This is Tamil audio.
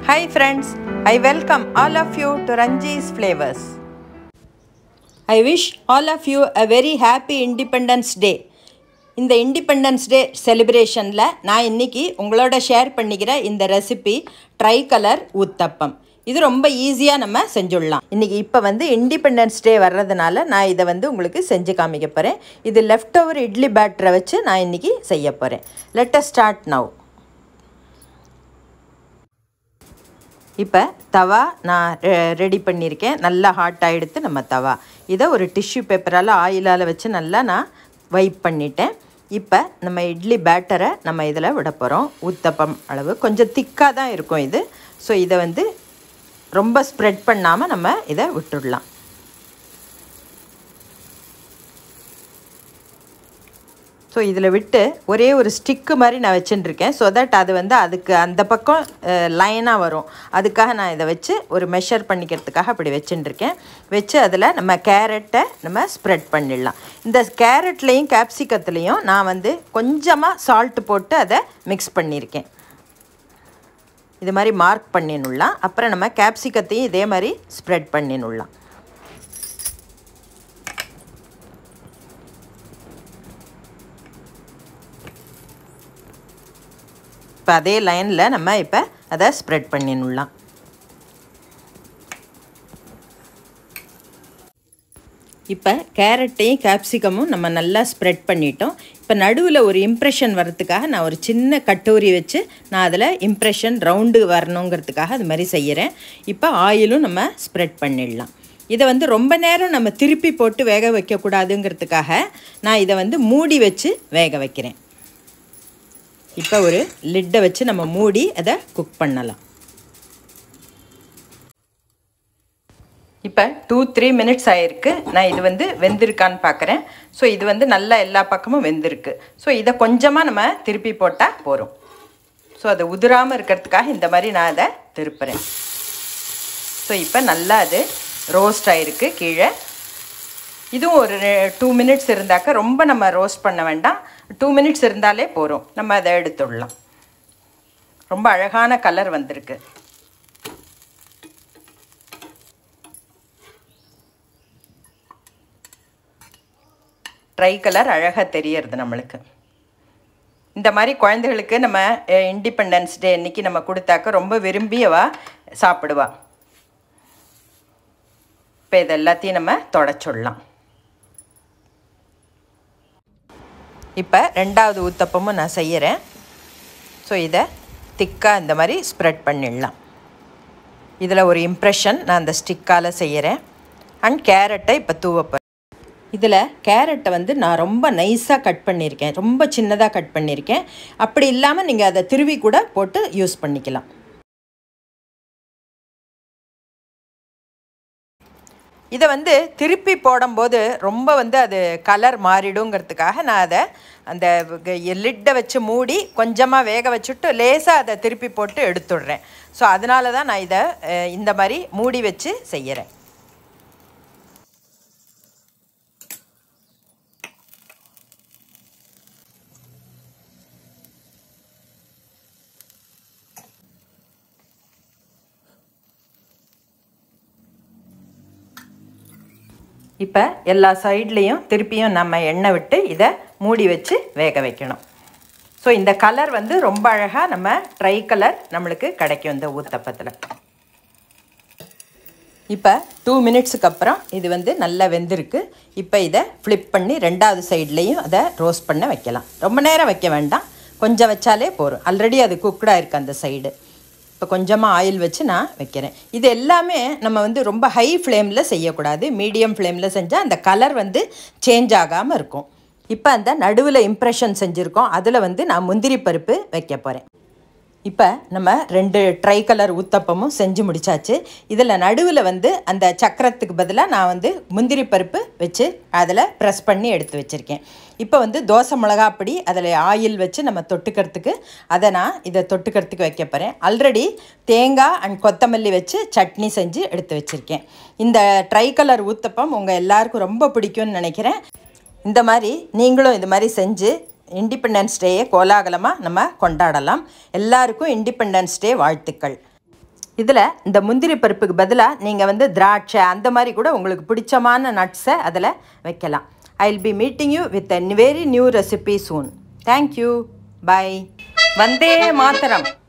Hi friends, I welcome all of you to Ranji's Flavors. I wish all of you a very happy Independence Day. இந்த இண்டிபெண்டன்ஸ் டே செலிப்ரேஷனில் நான் இன்றைக்கி உங்களோட ஷேர் பண்ணிக்கிற இந்த ரெசிபி ட்ரை கலர் ஊத்தப்பம் இது ரொம்ப ஈஸியாக நம்ம செஞ்சுடலாம் இன்றைக்கி இப்போ வந்து இண்டிபெண்டன்ஸ் டே வர்றதுனால நான் இதை வந்து உங்களுக்கு செஞ்சு காமிக்க போகிறேன் இது லெஃப்ட் ஓவர் இட்லி பேட்டரை வச்சு நான் இன்றைக்கி செய்ய போகிறேன் லெட்டஸ் ஸ்டார்ட் நவ் இப்போ தவா நான் ரெடி பண்ணியிருக்கேன் நல்லா ஹாட் ஆகிடுத்து நம்ம தவா இதை ஒரு டிஷ்யூ பேப்பரால் ஆயிலால் வச்சு நல்லா நான் வைப் பண்ணிட்டேன் இப்போ நம்ம இட்லி பேட்டரை நம்ம இதில் விட போகிறோம் ஊத்தப்பம் அளவு கொஞ்சம் திக்காக தான் இருக்கும் இது ஸோ இதை வந்து ரொம்ப ஸ்ப்ரெட் பண்ணாமல் நம்ம இதை விட்டுடலாம் ஸோ இதில் விட்டு ஒரே ஒரு ஸ்டிக்கு மாதிரி நான் வச்சுட்டுருக்கேன் ஸோ தட் அது வந்து அதுக்கு அந்த பக்கம் லைனாக வரும் அதுக்காக நான் இதை வச்சு ஒரு மெஷர் பண்ணிக்கிறதுக்காக அப்படி வச்சுட்டுருக்கேன் வச்சு அதில் நம்ம கேரட்டை நம்ம ஸ்ப்ரெட் பண்ணிடலாம் இந்த கேரட்லேயும் கேப்சிகத்துலேயும் நான் வந்து கொஞ்சமாக சால்ட்டு போட்டு அதை மிக்ஸ் பண்ணியிருக்கேன் இது மாதிரி மார்க் பண்ணினுடலாம் அப்புறம் நம்ம கேப்சிகத்தையும் இதே மாதிரி ஸ்ப்ரெட் பண்ணினுடலாம் இப்போ அதே லைனில் நம்ம இப்போ அதை ஸ்ப்ரெட் பண்ணிடலாம் இப்போ கேரட்டையும் கேப்சிகமும் நம்ம நல்லா ஸ்ப்ரெட் பண்ணிட்டோம் இப்போ நடுவில் ஒரு இம்ப்ரெஷன் வர்றதுக்காக நான் ஒரு சின்ன கட்டோரி வச்சு நான் அதில் இம்ப்ரெஷன் ரவுண்டு வரணுங்கிறதுக்காக அது மாதிரி செய்கிறேன் இப்போ ஆயிலும் நம்ம ஸ்ப்ரெட் பண்ணிடலாம் இதை வந்து ரொம்ப நேரம் நம்ம திருப்பி போட்டு வேக வைக்கக்கூடாதுங்கிறதுக்காக நான் இதை வந்து மூடி வச்சு வேக வைக்கிறேன் இப்போ ஒரு லிட்டை வச்சு நம்ம மூடி அதை குக் பண்ணலாம் இப்போ டூ த்ரீ மினிட்ஸ் ஆகிருக்கு நான் இது வந்து வெந்திருக்கான்னு பார்க்குறேன் ஸோ இது வந்து நல்லா எல்லா பக்கமும் வெந்திருக்கு ஸோ இதை கொஞ்சமாக நம்ம திருப்பி போட்டால் போகிறோம் ஸோ அதை உதிராமல் இருக்கிறதுக்காக இந்த மாதிரி நான் அதை திருப்புறேன் ஸோ இப்போ நல்லா அது ரோஸ்ட் ஆகிருக்கு கீழே இதுவும் ஒரு டூ மினிட்ஸ் இருந்தாக்க ரொம்ப நம்ம ரோஸ்ட் பண்ண வேண்டாம் டூ மினிட்ஸ் இருந்தாலே போகிறோம் நம்ம அதை எடுத்துடலாம் ரொம்ப அழகான கலர் வந்திருக்கு ட்ரை கலர் அழகாக தெரியறது நம்மளுக்கு இந்த மாதிரி குழந்தைகளுக்கு நம்ம இண்டிபெண்டன்ஸ் டே அன்றைக்கி நம்ம கொடுத்தாக்க ரொம்ப விரும்பியவா சாப்பிடுவா இப்போ இது எல்லாத்தையும் நம்ம தொடச்சிடலாம் இப்போ ரெண்டாவது ஊத்தப்பமும் நான் செய்கிறேன் ஸோ இதை திக்காக இந்த மாதிரி ஸ்ப்ரெட் பண்ணிடலாம் இதில் ஒரு இம்ப்ரெஷன் நான் அந்த ஸ்டிக்கால் செய்கிறேன் அண்ட் கேரட்டை இப்போ தூவப்போகிறேன் இதில் கேரட்டை வந்து நான் ரொம்ப நைஸாக கட் பண்ணியிருக்கேன் ரொம்ப சின்னதாக கட் பண்ணியிருக்கேன் அப்படி இல்லாமல் நீங்கள் அதை திருவி கூட போட்டு யூஸ் பண்ணிக்கலாம் இதை வந்து திருப்பி போடும்போது ரொம்ப வந்து அது கலர் மாறிடுங்கிறதுக்காக நான் அதை அந்த லிட்டை வச்சு மூடி கொஞ்சமாக வேக வச்சுட்டு லேசாக அதை திருப்பி போட்டு எடுத்துடுறேன் ஸோ அதனால தான் நான் இதை இந்த மாதிரி மூடி வச்சு செய்கிறேன் இப்போ எல்லா சைட்லேயும் திருப்பியும் நம்ம எண்ணெய் விட்டு இதை மூடி வச்சு வேக வைக்கணும் ஸோ இந்த கலர் வந்து ரொம்ப அழகாக நம்ம ட்ரை கலர் நம்மளுக்கு கிடைக்கும் இந்த ஊத்தப்பத்தில் இப்போ டூ மினிட்ஸுக்கு அப்புறம் இது வந்து நல்லா வெந்திருக்கு இப்போ இதை ஃப்ளிப் பண்ணி ரெண்டாவது சைட்லேயும் அதை ரோஸ்ட் பண்ண வைக்கலாம் ரொம்ப நேரம் வைக்க வேண்டாம் கொஞ்சம் வச்சாலே போதும் ஆல்ரெடி அது குக்கடாக இருக்குது அந்த சைடு இப்போ கொஞ்சமாக ஆயில் வச்சு நான் வைக்கிறேன் இது எல்லாமே நம்ம வந்து ரொம்ப ஹை ஃப்ளேமில் செய்யக்கூடாது மீடியம் ஃப்ளேமில் செஞ்சால் அந்த கலர் வந்து சேஞ்ச் ஆகாமல் இருக்கும் இப்போ அந்த நடுவில் இம்ப்ரெஷன் செஞ்சுருக்கோம் அதில் வந்து நான் முந்திரி பருப்பு வைக்க போகிறேன் இப்போ நம்ம ரெண்டு ட்ரை கலர் ஊத்தப்பமும் செஞ்சு முடிச்சாச்சு இதில் நடுவில் வந்து அந்த சக்கரத்துக்கு பதிலாக நான் வந்து முந்திரி பருப்பு வச்சு அதில் ப்ரெஸ் பண்ணி எடுத்து வச்சுருக்கேன் இப்போ வந்து தோசை மிளகாப்பொடி அதில் ஆயில் வச்சு நம்ம தொட்டுக்கிறதுக்கு அதை நான் இதை தொட்டுக்கிறதுக்கு வைக்க போகிறேன் ஆல்ரெடி தேங்காய் அண்ட் கொத்தமல்லி வச்சு சட்னி செஞ்சு எடுத்து வச்சுருக்கேன் இந்த ட்ரை கலர் ஊத்தப்பம் உங்கள் எல்லாருக்கும் ரொம்ப பிடிக்கும்னு நினைக்கிறேன் இந்த மாதிரி நீங்களும் இது மாதிரி செஞ்சு இண்டிபெண்டன்ஸ் டேயை கோலாகலமாக நம்ம கொண்டாடலாம் எல்லாருக்கும் இண்டிபெண்டன்ஸ் டே வாழ்த்துக்கள் இதில் இந்த முந்திரி பருப்புக்கு பதிலாக நீங்கள் வந்து திராட்சை அந்த மாதிரி கூட உங்களுக்கு பிடிச்சமான நட்ஸை அதில் வைக்கலாம் I will be meeting you with a very new recipe soon thank you bye Vande மாத்தரம்